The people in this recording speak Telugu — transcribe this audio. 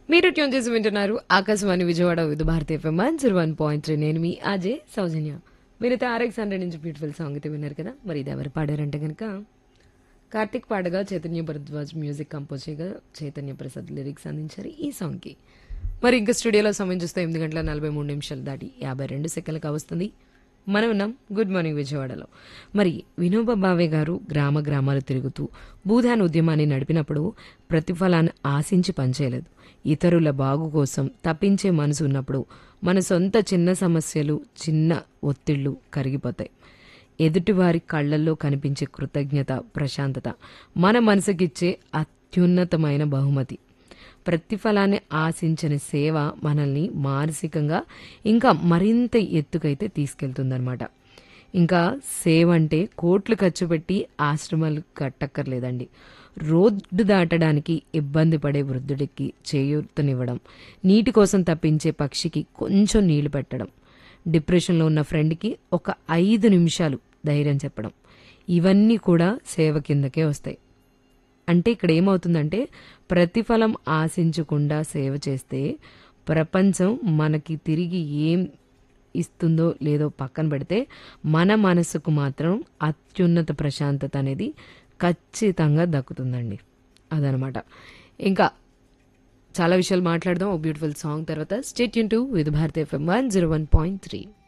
మీరు ట్యూన్ చేసి వింటున్నారు Akashvani Vijayawada Vividh Bharati FM one zero one point three నేను మీ అజయ్ సౌజన్య మీరైతే ఆర్ఎక్స్ హండ్రెడ్ నుంచి బ్యూటిఫుల్ సాంగ్ అయితే విన్నారు కదా మరి ఇది ఎవరు పాడారంటే కనుక కార్తిక్ పాడగా చైతన్య భరద్వాజ్ మ్యూజిక్ కంపోజ్ చేయగా చైతన్య ప్రసాద్ లిరిక్స్ అందించారు ఈ సాంగ్కి మరి ఇంకా స్టూడియోలో సమయం చూస్తే ఎనిమిది గంటల నలభై మూడు నిమిషాలు దాటి యాభై రెండు సెకండ్లకు వస్తుంది మనం ఉన్నాం గుడ్ మార్నింగ్ విజయవాడలో మరి వినోబా భావే గారు గ్రామ గ్రామాలు తిరుగుతూ భూదాన్ ఉద్యమాన్ని నడిపినప్పుడు ప్రతిఫలాన్ని ఆశించి పనిచేయలేదు ఇతరుల బాగు కోసం తప్పించే మనసు ఉన్నప్పుడు మన సొంత చిన్న సమస్యలు చిన్న ఒత్తిళ్లు కరిగిపోతాయి ఎదుటివారి కళ్ళల్లో కనిపించే కృతజ్ఞత ప్రశాంతత మన మనసుకిచ్చే అత్యున్నతమైన బహుమతి ప్రతిఫలాన్ని ఆశించని సేవ మనల్ని మానసికంగా ఇంకా మరింత ఎత్తుకైతే తీసుకెళ్తుందన్నమాట ఇంకా సేవ అంటే కోట్లు ఖర్చు పెట్టి ఆశ్రమాలు కట్టక్కర్లేదండి రోడ్డు దాటడానికి ఇబ్బంది పడే వృద్ధుడికి చేయూతనివ్వడం నీటి కోసం తప్పించే పక్షికి కొంచెం నీళ్లు పెట్టడం డిప్రెషన్లో ఉన్న ఫ్రెండ్కి ఒక ఐదు నిమిషాలు ధైర్యం చెప్పడం ఇవన్నీ కూడా సేవ కిందకే వస్తాయి అంటే ఇక్కడ ఏమవుతుందంటే ప్రతిఫలం ఆశించకుండా సేవ చేస్తే ప్రపంచం మనకి తిరిగి ఏం ఇస్తుందో లేదో పక్కన పెడితే మన మనసుకు మాత్రం అత్యున్నత ప్రశాంతత అనేది ఖచ్చితంగా దక్కుతుందండి అదనమాట ఇంకా చాలా విషయాలు మాట్లాడదాం ఓ బ్యూటిఫుల్ సాంగ్ తర్వాత స్టేట్ యూన్ to with Bharat FM one zero one point three